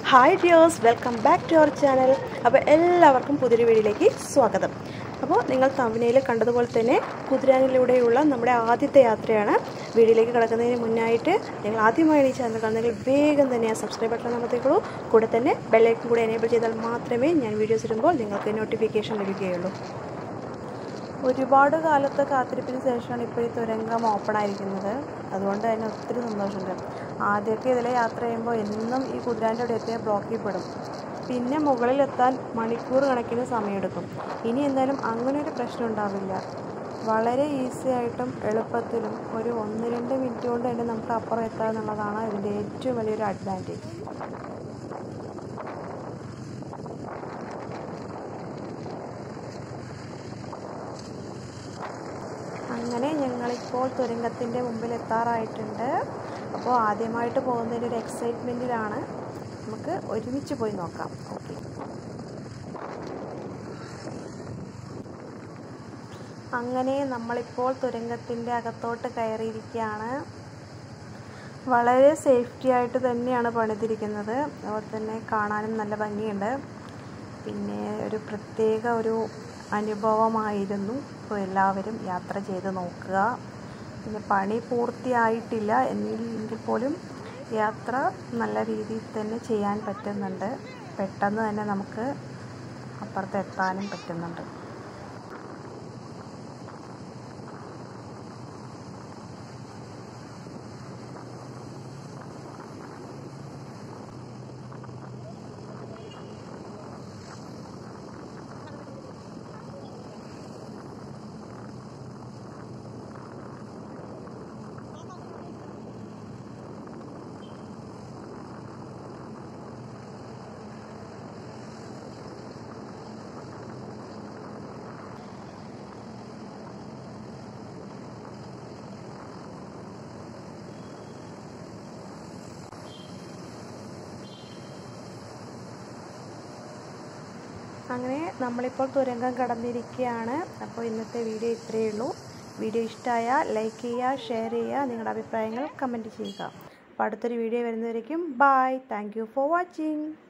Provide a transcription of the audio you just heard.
hi dears welcome back to our channel അപ്പോൾ എല്ലാവർക്കും പുതിയൊരു വീഡിയോയിലേക്ക് സ്വാഗതം അപ്പോൾ നിങ്ങൾ തവനയിൽ കണ്ടതുപോലെ തന്നെ കുതിരാനിലൂടെയുള്ള നമ്മുടെ ആദ്യത്തെ യാത്രയാണ് വീഡിയോയിലേക്ക് കിടക്കുന്നതിന് മുന്നായിട്ട് നിങ്ങൾ ആദ്യമായാണ് ഈ ചാനൽ കാണുന്നെങ്കിൽ വേഗം തന്നെ ആ സബ്സ്ക്രൈബ് ബട്ടൺ അമർത്തിക്കോളൂ കൂടെ തന്നെ ബെല്ലൈക്കൻ കൂടെ എനേബിൾ ചെയ്താൽ മാത്രമേ ഞാൻ വീഡിയോസ് ഇടുമ്പോൾ നിങ്ങൾക്ക് നോട്ടിഫിക്കേഷൻ ലഭിക്കുകയുള്ളൂ ഒരുപാട് കാലത്തെ കാത്തിരിപ്പിന് ശേഷമാണ് ഇപ്പോൾ ഈ തുരങ്കം ഓപ്പൺ ആയിരിക്കുന്നത് അതുകൊണ്ട് തന്നെ ഒത്തിരി സന്തോഷമുണ്ട് ആദ്യമൊക്കെ ഇതിലെ യാത്ര ചെയ്യുമ്പോൾ എന്നും ഈ കുതിരാൻ്റെ അവിടെ എത്തിയാൽ ബ്ലോക്കിൽ പെടും പിന്നെ മുകളിലെത്താൻ മണിക്കൂർ കണക്കിന് സമയമെടുക്കും ഇനി എന്തായാലും അങ്ങനെ ഒരു പ്രശ്നം ഉണ്ടാവില്ല വളരെ ഈസി ആയിട്ടും എളുപ്പത്തിലും ഒരു ഒന്ന് രണ്ട് മിനിറ്റ് കൊണ്ട് തന്നെ നമുക്ക് അപ്പുറം എത്താം എന്നുള്ളതാണ് ഇതിൻ്റെ ഏറ്റവും വലിയൊരു അഡ്വാൻറ്റേജ് അങ്ങനെ ഞങ്ങളിപ്പോൾ തുരങ്കത്തിൻ്റെ മുമ്പിൽ എത്താറായിട്ടുണ്ട് അപ്പോൾ ആദ്യമായിട്ട് പോകുന്നതിൻ്റെ ഒരു എക്സൈറ്റ്മെൻറ്റിലാണ് നമുക്ക് ഒരുമിച്ച് പോയി നോക്കാം ഓക്കെ അങ്ങനെ നമ്മളിപ്പോൾ തുരങ്കത്തിൻ്റെ അകത്തോട്ട് കയറിയിരിക്കുകയാണ് വളരെ സേഫ്റ്റി ആയിട്ട് തന്നെയാണ് പണിതിരിക്കുന്നത് അതുപോലെ തന്നെ കാണാനും നല്ല ഭംഗിയുണ്ട് പിന്നെ ഒരു പ്രത്യേക ഒരു അനുഭവമായിരുന്നു അപ്പോൾ എല്ലാവരും യാത്ര ചെയ്ത് നോക്കുക പിന്നെ പണി പൂർത്തിയായിട്ടില്ല എങ്കിൽ പോലും യാത്ര നല്ല രീതിയിൽ തന്നെ ചെയ്യാൻ പറ്റുന്നുണ്ട് പെട്ടെന്ന് തന്നെ നമുക്ക് അപ്പുറത്ത് എത്താനും പറ്റുന്നുണ്ട് അങ്ങനെ നമ്മളിപ്പോൾ തുരങ്കം കടന്നിരിക്കുകയാണ് അപ്പോൾ ഇന്നത്തെ വീഡിയോ ഇത്രയേ ഉള്ളൂ വീഡിയോ ഇഷ്ടമായാൽ ലൈക്ക് ചെയ്യുക ഷെയർ ചെയ്യുക നിങ്ങളുടെ അഭിപ്രായങ്ങൾ കമൻറ്റ് ചെയ്യുക അപ്പോൾ അടുത്തൊരു വീഡിയോ വരുന്നവരേക്കും bye thank you for watching